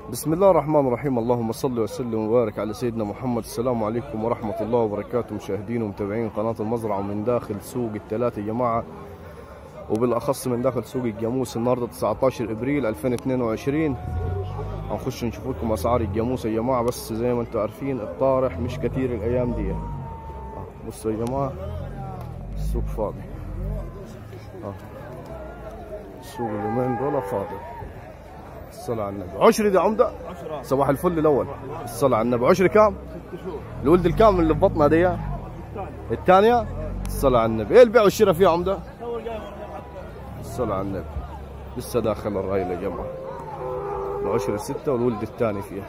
بسم الله الرحمن الرحيم اللهم صل وسلم وبارك على سيدنا محمد السلام عليكم ورحمة الله وبركاته مشاهدين ومتابعين قناة المزرعة ومن داخل سوق الثلاثة يا جماعة وبالأخص من داخل سوق الجاموس النهاردة 19 إبريل 2022 هنخش نشوف لكم أسعار الجاموس يا جماعة بس زي ما انتم عارفين الطارح مش كتير الأيام دي آه، بصوا يا جماعة السوق فاضي آه. السوق اليومين دول فاضي الصلاة على النبي عشري دي عمدة صباح الفل الأول الصلاة على النبي عشري كام الولد الكامل اللي في بطنها دي الثانية الصلاة على النبي ايه البيع والشراء فيها عمدة الصلاة على النبي لسه داخل الرايل يا جماعة العشرة ستة والولد الثاني فيها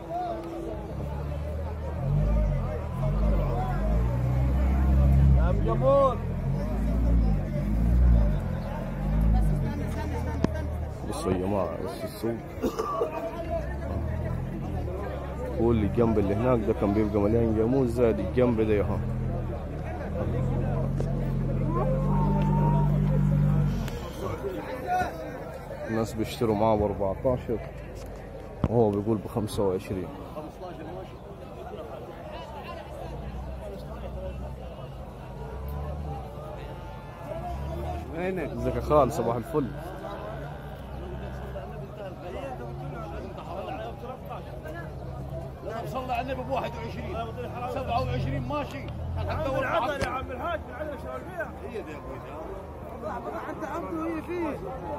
عم جمهور بصوا يا جماعة بصوا السوق هو اللي جنب اللي هناك ده كان بيبقى مليان جاموس زاد الجنب ده اهو الناس بيشتروا معاه ب 14 وهو بيقول ب 25 وينك؟ ازيك يا خال صباح الفل صلى على النبي ب 21 27 ماشي حتى عم العطل يا عم الحاج معلش شو البيع هي دي يا ابوي انت عمته هي فيه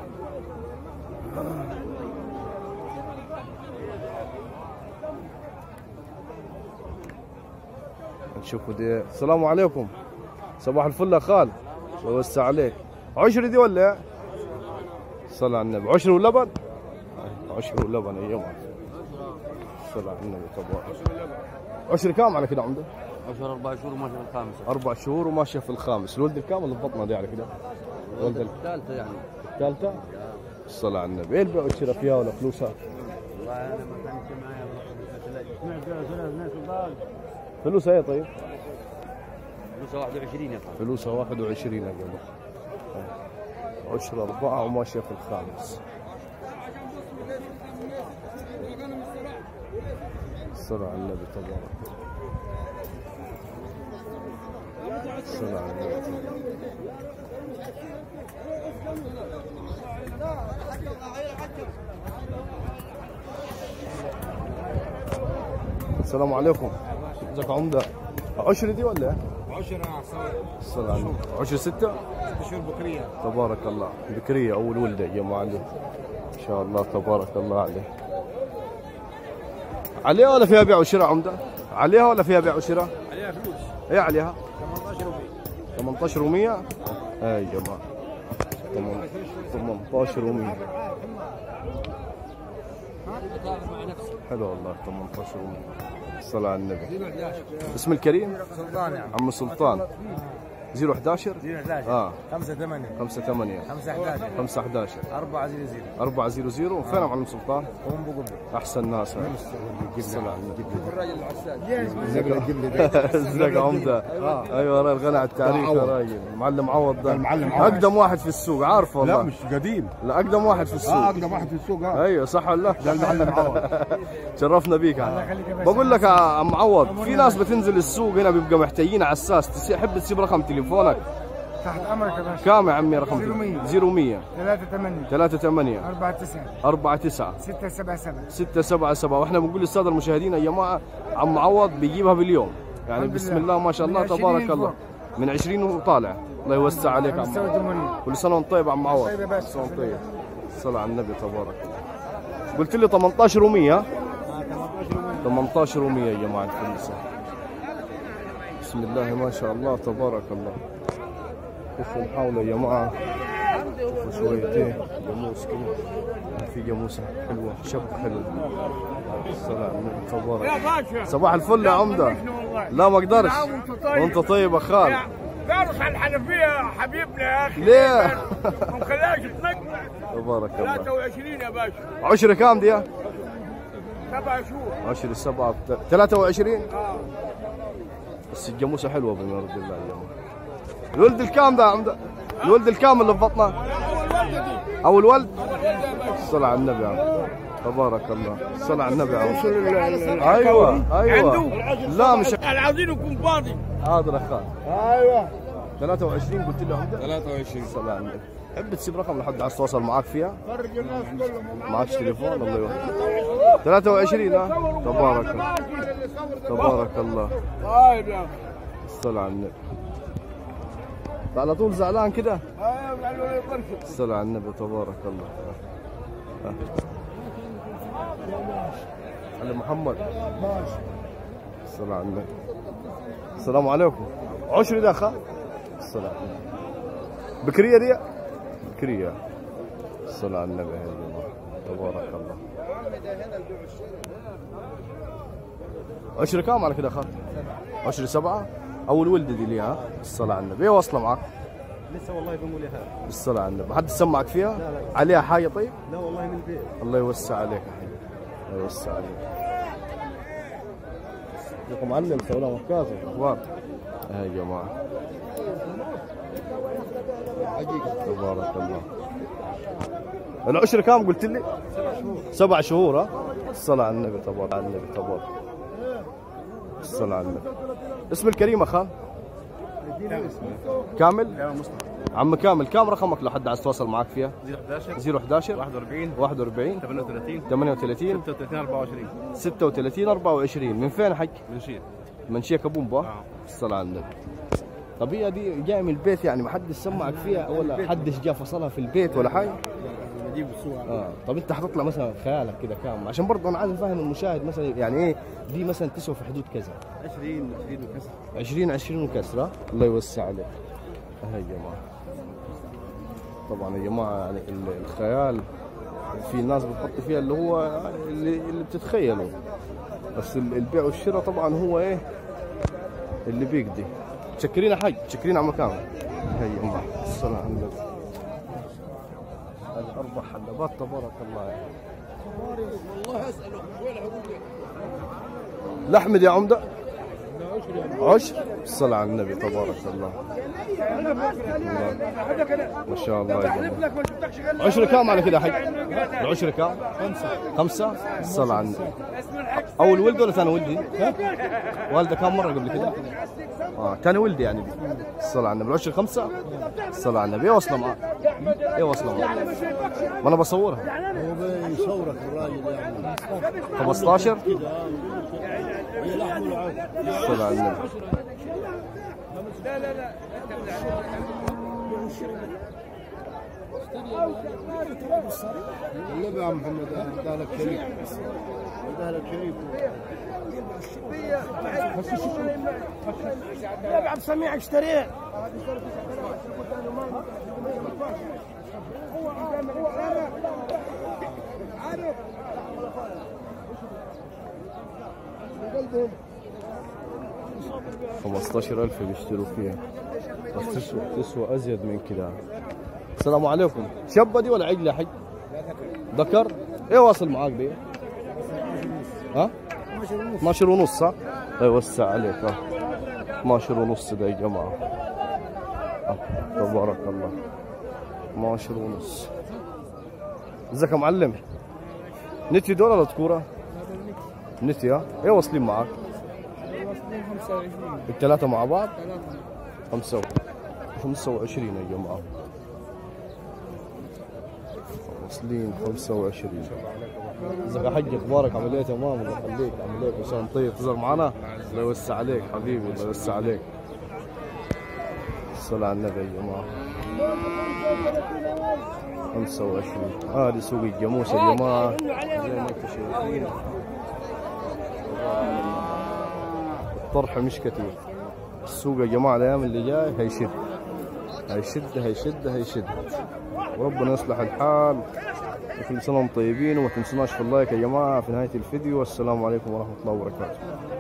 نشوفوا دي السلام عليكم صباح الفل يا خال الله يوسع عليك عشرة دي ولا ايه؟ صلى على النبي عشرة ولبن؟ عشرة ولبن يا جماعة صلى على النبي تبارك عشرة كام على كده عنده؟ عشر اربع شهور ماشي في الخامسه أربع شهور وماشية في الخامس الولد الكامل اللي في بطنها دي على كده الولد الثالثه يعني الثالثة الصلاة على النبي ايه البيع والشراء فيها ولا فلوسها؟ والله انا ما كانش معايا سمعت فيها ثلاث ناس وقال فلوسها ايه طيب؟ فلوسها 21 يا اخي فلوسها 21 يا جماعة عشرة أربعة وماشية في الخامس الصلاة على النبي تبارك الصلاة على النبي السلام عليكم ازيك يا عمدة عشرة دي ولا ايه؟ عشرة الصلاة على النبي عشرة ستة شهور بكرية تبارك الله بكرية أول ولدة يا معلم إن شاء الله تبارك الله عليه عليها ولا فيها بيع وشراء عمدة؟ عليها ولا فيها بيع وشراء؟ عليها فلوس ايه عليها؟ 18 وبيع 18 و100 اي يا جماعة 18 و100 حلو والله 18 و100 الصلاة على النبي اسم الكريم سلطان يا عم عم سلطان 011 11 اه 5 8 5 8 5 11 5 11 4 0 0 4 0 0 فين يا معلم سلطان؟ قوم بقول احسن ناس ها؟ الصلاة على النبي الراجل العساد ازيك يا عمده ايوه انا الغنى على التعريف يا راجل المعلم عوض ده المعلم عوض. اقدم واحد في السوق عارفه لا والله مش قديم لا اقدم واحد في اه السوق اقدم واحد في السوق اه ايوه صح ولا ده المعلم عوض شرفنا بيك بقول لك يا عم عوض في ناس بتنزل السوق هنا بيبقى محتاجين عساس تحب تسيب رقم تليفونك تحت امرك يا باشا كام يا عمي رقم 0100. 0100 3 8 3 8 4 9 4 9 6 7 7 6 7 7 واحنا بنقول للساده المشاهدين يا جماعه عم عوض بيجيبها باليوم يعني الحمد بسم لله. الله ما شاء الله من 20 تبارك الله فوق. من 20 وطالع الله يوسع عليك يا عم مستوى عوض الجمهورية كل سنه وانت طيب يا عم عوض طيب يا باشا. كل سنه وانت طيب الصلاه على النبي تبارك الله قلت لي 18 و100 18 و100 يا جماعه الفلوس بسم الله ما شاء الله تبارك الله شوفوا نحاول يا جماعه شوفوا شويتين جاموس كده في جاموسه حلوه شب حلو الصلاه على النبي تبارك باشا صباح الفل يا عمده لا ما اقدرش نعم، وأنت طيب. وانت طيب يا خال بارس على الحنفية يا حبيبنا يا اخي ليه؟ ما نخليهاش تنقع تبارك الله 23 يا باشا عشرة كام دي؟ سبع شهور عشرة سبعة 23 بس الجاموسة حلوة بما يرضي الله اليوم الولد الكام ده يا عمده؟ الولد الكام اللي في بطنه؟ اول ولده دي أول ولد؟ الصلاة على النبي يا عم تبارك الله صل على النبي عم وصل ال- ال- ايوه ايوه عنده لا مش انا عاوزين يكون فاضي حاضر اخوان ايوه 23 قلت له عمده 23 صل على النبي تحب تسيب رقم لحد عايز تواصل معك فيها فرج الناس كلهم معكش تليفون الله يوفقك 23 ها تبارك الله تبارك الله طيب يا اخي صل على النبي على طول زعلان كده ايوه قالوا لي برشد صل على النبي تبارك الله ها. علي محمد صل على النبي السلام عليكم عشري ده خا صل على النبي بكرية دي بكرية صل على النبي يا جماعة تبارك الله عشري كام على كده خا عشري سبعة أول ولدة دي لي ها الصلاة على النبي ايه واصلة معك لسه والله بقول لها بالصلاة على النبي حد سمعك فيها عليها حاجة طيب لا والله من البيت الله يوسع عليك يا حبيبي الله يوسع عليك لكم معلم سولا مكاسب اخبار يا جماعة تبارك الله العشر كام قلت لي؟ سبع شهور ها؟ الصلاة على النبي تبارك على النبي تبارك الصلاة على النبي اسم الكريم خان كامل؟ عم كامل كام رقمك لو حد عايز يتواصل معك فيها؟ 011 011 41 41 38 38 36 24 36 24 من فين حق؟ من شيء من شيكا بومبا الصلاة على النبي طب هي دي جايه من البيت يعني ما حد سمعك فيها ولا حدش جا فصلها في البيت ولا حاجه؟ بجيب السوق اه طب انت حتطلع مثلا خيالك كده كام عشان برضه انا عايز افهم المشاهد مثلا يعني ايه دي مثلا تسوى في حدود كذا 20 20 وكسر 20 20 وكسره آه؟ الله يوسع عليك هاي يا جماعه طبعا يا جماعه يعني ال- الخيال في ناس بتحط فيها اللي هو اللي, اللي بتتخيله بس ال- البيع والشراء طبعا هو ايه اللي بيقضي تشكرين يا حاج تشكرين على مكانه هاي يا جماعه الصلاه على النبي هذه اربع حلبات تبارك الله يعني. لحمد يا عمده عشر الصلاة على النبي تبارك الله ما شاء الله يا جماعة عشر كام على كده حق العشر كام خمسة خمسة الصلاة على النبي أول ولد ولا ثاني ولدي والدة كم مرة قبل كده اه ثاني ولدي يعني دي الصلاة على النبي العشر خمسة الصلاة على النبي ايه واصلة معاه ايه واصلة معاه ما انا بصورها هو بيصورك الراجل يعني 15 كده هي لحم العود الصلاة على النبي النبي يا محمد ده لك شريك ده لك شريك يا عبد السميع اشتريه خمستاشر ألف بيشتروا فيها بس تسوى تسوى أزيد من كده السلام عليكم شابة دي ولا عجلة حج ذكر ايه واصل معاك دي ها 12 ونص صح الله يوسع عليك ها 12 ونص ده يا جماعة آه، تبارك الله 12 ونص ازيك يا معلم نتي دول ولا تكورة نتي ها ايه واصلين معاك الثلاثة مع بعض خمسة و- خمسة وعشرين يا جماعة واصلين خمسة وعشرين ازيك يا حج اخبارك عامل ايه تمام الله يخليك عامل ايه كل سنة طيب تظهر معنا الله يوسع عليك حبيبي الله يوسع عليك الصلاة على النبي يا جماعة 25 هذه سوق الجاموس يا جماعة زي ما انتم شايفين الطرح مش كثير السوق يا جماعة الأيام اللي جاي هيشد هيشد هيشد هيشد وربنا يصلح الحال وكل سنة وانتم طيبين وما تنسوناش في اللايك يا جماعة في نهاية الفيديو والسلام عليكم ورحمة الله وبركاته